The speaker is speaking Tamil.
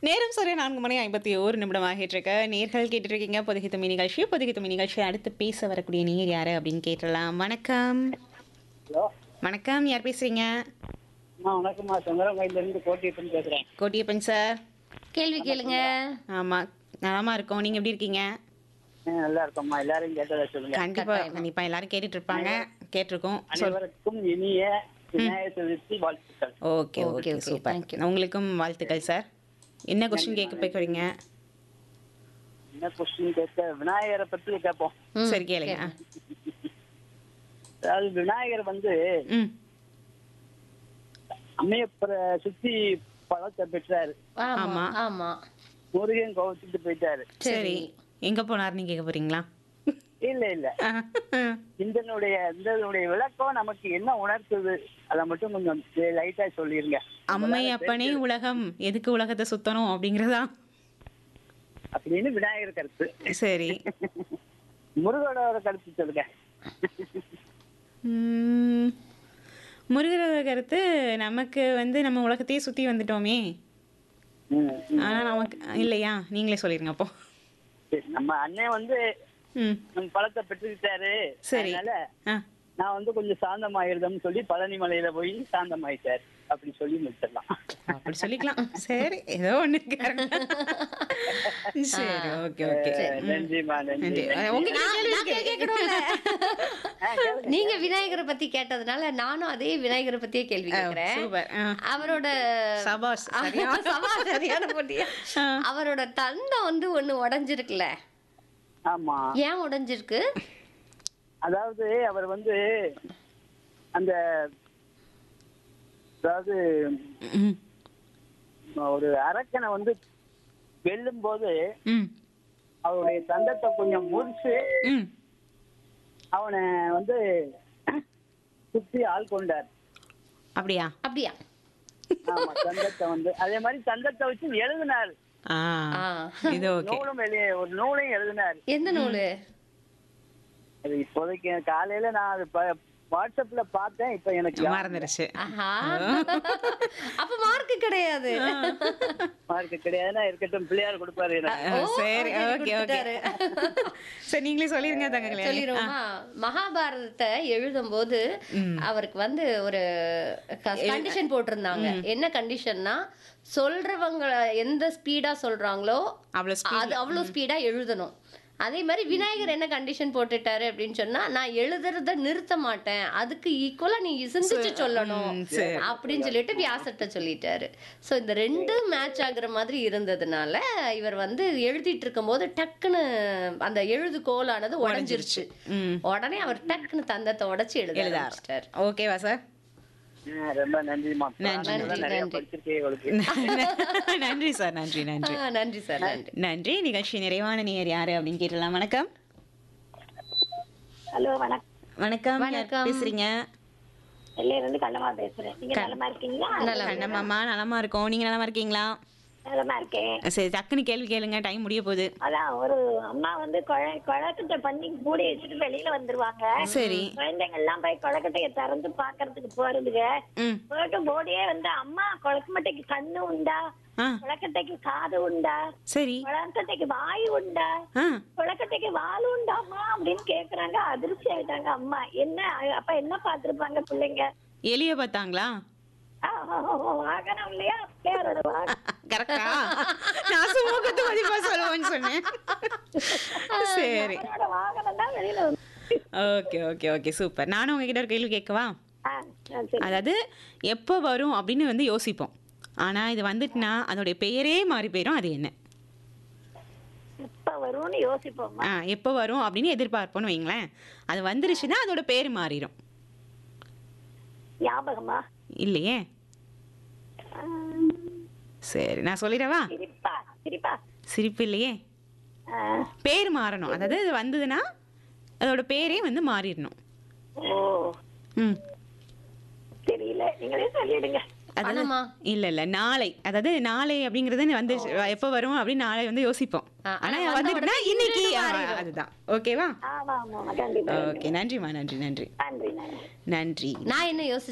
நேரம் சரியா நான்கு மணி ஐம்பத்தி ஓரு நிமிடம் ஆகிட்டு இருக்க நேர்கள் கேட்டுட்டு இருக்கீங்க பொதுகி துமி நிகழ்ச்சி பொதுகி துமி நிகழ்ச்சி அடுத்து பேச வரக்கூடிய நீர் யாரு அப்படின்னு கேட்டலாம் வணக்கம் ஹலோ வணக்கம் யார் பேசுறீங்க அம்மா வணக்கம்மா சந்திரங்கோயிலேருந்து கோட்டியப்பன் பேசுகிறேன் கோட்டியப்பன் சார் கேள்வி கேளுங்க ஆமா நலமா இருக்கோம் நீங்க எப்படி இருக்கீங்க நல்லா இருக்கோம்மா எல்லாரையும் கேட்டதை சொல்லுங்க கண்டிப்பா கண்டிப்பா எல்லாரும் கேட்டுட்டு இருப்பாங்க கேட்டிருக்கோம் சொல் அனைவருக்கும் இனிய விநாயகர் சதுர்த்தி வாழ்த்துக்கள் okay Okay, okay okay, super thank you. உங்களுக்கும் வாழ்த்துக்கள் சார் என்ன கொஸ்டின் கேட்க போய்க்கிறீங்க என்ன கொஸ்டின் கேட்க விநாயகரை பத்தி கேட்போம் ம், சரி கேளுங்க அதாவது விநாயகர் வந்து ம் அம்மையப்பரை சுத்தி பழத்தை பெற்றாரு ஆமா. ஆமா ஆமா முருகன் கோவத்துட்டு போயிட்டாரு சரி எங்க போனாருன்னு கேட்க போறீங்களா இல்ல இல்ல இந்தனுடைய இந்தனுடைய விளக்கம் நமக்கு என்ன உணர்த்துது அதை மட்டும் கொஞ்சம் லைட்டா சொல்லிருங்க அம்மை அப்பனே உலகம் எதுக்கு உலகத்தை சுத்தணும் அப்படிங்கறதா அப்படின்னு விநாயகர் கருத்து சரி முருகனோட கருத்து சொல்லுங்க உம், முருகரோட கருத்து நமக்கு வந்து நம்ம உலகத்தையே சுத்தி வந்துட்டோமே ம், ம். ஆனா நமக்கு இல்லையா நீங்களே சொல்லிருங்க அப்போ சரி, நம்ம அண்ணன் வந்து ம் நம்ம பழத்தை பெற்றுக்கிட்டாரு சரி. அதனால ஆ நான் வந்து கொஞ்சம் சாந்தமாயிருந்தோம்னு சொல்லி பழனி மலையில போய் சாந்தமாயிட்டார் அப்படி சொல்லி முடிச்சிடலாம் அப்படி சொல்லிக்கலாம் சரி ஏதோ ஒண்ணு சரி ஓகே ஓகே நன்றிமா நன்றி நன்றி உங்ககிட்ட கேள்வி நான் இருக்கு. கேட்கணும்ல ஆ, கேளுங்க. நீங்க விநாயகரை பத்தி கேட்டதுனால நானும் அதே விநாயகரை பத்தியே கேள்வி கேக்குறேன் சூப்பர் ஆ. அவரோட சபாஷ் சரியா சபா, சரியான போட்டியா ஆ. அவரோட தந்தம் வந்து ஒண்ணு உடைஞ்சிருக்குல்ல ஆமா ஏன் உடைஞ்சிருக்கு அதாவது அவர் வந்து அந்த அதாவது ம், ஒரு அரக்கனை வந்து வெல்லும் போது ம், அவருடைய தந்தத்தை கொஞ்சம் முறிச்சு ம். அவனை வந்து சுத்தி ஆள் கொண்டார் அப்படியா அப்படியா ஆமா தந்தத்தை வந்து அதே மாதிரி தந்தத்தை வச்சு எழுதினார் ஆ ஆ. இது ஓகே நூலும் வெளியே ஒரு நூலையும் எழுதினார் எந்த நூலு அது இப்போதைக்கு காலையில நான் அது ப- வாட்ஸ்அப்ல பார்த்தேன் இப்ப எனக்கு ஞாபகம் மறந்துருச்சு ஆஹா அப்ப மார்க் கிடையாது மார்க் கிடையாதுன்னா இருக்கட்டும் பிள்ளையார் கொடுப்பாரு எனக்கு ஆ, ஓ, சரி அவர் ஓகே ஓகே கொடுத்துட்டாரு. சரி நீங்களே சொல்லிருங்க தங்க சொல்லிடுவோமா மகாபாரதத்தை எழுதும்போது அவருக்கு வந்து ஒரு கண்டிஷன் போட்டிருந்தாங்க என்ன கண்டிஷன்னா சொல்றவங்க எந்த ஸ்பீடா சொல்றாங்களோ அவ்வளவு speed அது அவ்வளவு ஸ்பீடா எழுதணும் அதே மாதிரி விநாயகர் என்ன கண்டிஷன் போட்டுட்டாரு அப்படின்னு சொன்னா நான் எழுதுறத நிறுத்த மாட்டேன் அதுக்கு ஈக்குவலா நீ சிந்திச்சு சொல்லணும் ம், சரி. அப்படின்னு சொல்லிட்டு வியாசர்ட்ட சொல்லிட்டாரு சோ இந்த ரெண்டு மேட்ச் ஆகுற மாதிரி இருந்ததுனால இவர் வந்து எழுதிட்டு இருக்கும்போது டக்குன்னு அந்த எழுதுகோலானது உடைஞ்சிருச்சு ம் உடனே அவர் டக்குன்னு தந்தத்தை உடைச்சு எழுத எழுத ஆரம்பிச்சிட்டாரு ஓகேவா சார் ஆ, ரொம்ப நன்றிமா நன்றி, நான் நிறைய நன்றி. படிச்சிருக்கேன் உங்களுக்கு நன்றி சார் நன்றி நன்றி ஆ, நன்றி சார் நன்றி நன்றி நிகழ்ச்சி நிறைவான நேர் யாரு அப்படின்னு கேட்டலாம் வணக்கம் ஹலோ வணக்கம் வணக்கம் யார் வணக்கம். பேசுறீங்க வெளியில இருந்து கண்ணம்மா பேசுறேன் நீங்க நலமா இருக்கீங்களா கண்ணம்மாமா நலமா இருக்கோம் நீங்க நலமா இருக்கீங்களா நலமா இருக்கேன் சரி டக்குன்னு கேள்வி கேளுங்க டைம் முடிய போகுது அதான் ஒரு அம்மா வந்து கொழ- கொழக்கட்டை பண்ணி மூடி வச்சுட்டு வெளியில வந்துருவாங்க சரி குழந்தைங்க எல்லாம் போய் கொழக்கட்டையை திறந்து பாக்குறதுக்கு போறதுங்க ம் போயிட்டு போடியே வந்து அம்மா கொழக்கமட்டைக்கு கண்ணு உண்டா ஆ கொழக்கட்டைக்கு காது உண்டா சரி கொழக்கட்டைக்கு வாய் உண்டா ஆ கொழக்கட்டைக்கு வால் உண்டாமா அப்படின்னு கேக்குறாங்க அதிர்ச்சி ஆயிட்டாங்க அம்மா என்ன அப்ப என்ன பாத்திருப்பாங்க பிள்ளைங்க எலிய பார்த்தாங்களா ஆ, வாகனம் இல்லையா பிள்ளையாரோட வாகனம் கரெக்டா நான் சுமூகத்து மதிப்பா சொல்லுவேன்னு சொன்னேன் சரி அவரோட வாகனம் தான் வெளியில வந்து ஓகே ஓகே ஓகே சூப்பர் நானும் உங்ககிட்ட ஒரு கேள்வி கேட்கவா ஆ, ஆ, சரி அதாவது எப்போ வரும் அப்படின்னு வந்து யோசிப்போம் ஆனா இது வந்துட்டுனா அதோடைய பெயரே மாறி போயிடும் அது என்ன எப்ப வரும்னு யோசிப்போமா ஆ எப்போ வரும் அப்படின்னு எதிர்பார்ப்போம்னு வைங்களேன் அது வந்துருச்சுன்னா அதோட பேர் மாறிடும் ஞாபகமா இல்லையே ஆ, சரி நான் சொல்லிடவா சிரிப்பா சிரிப்பா சிரிப்பு இல்லையே ஆ, பேர் மாறணும் அதாவது இது வந்ததுன்னா அதோட பேரே வந்து மாறிடணும் ஓ ம் தெரியல நீங்களே சொல்லிடுங்க அதாவது பணமா? இல்ல இல்ல நாளை அதாவது நாளை அப்படிங்கறது வந்து எப்போ வரும் அப்படின்னு நாளை வந்து யோசிப்போம் ஆ, ஆனா ஆனா வந்த வந்துட்டுனா உடனே இன்னைக்கு இன்றுன்னு ஆ, மாறிடும். அதுதான் ஓகேவா ஆமா ஆமா கண்டிப்பா ஓகே நன்றிமா நன்றி நன்றி நன்றி நன்றி நன்றி நான் என்ன யோசிச்சேன்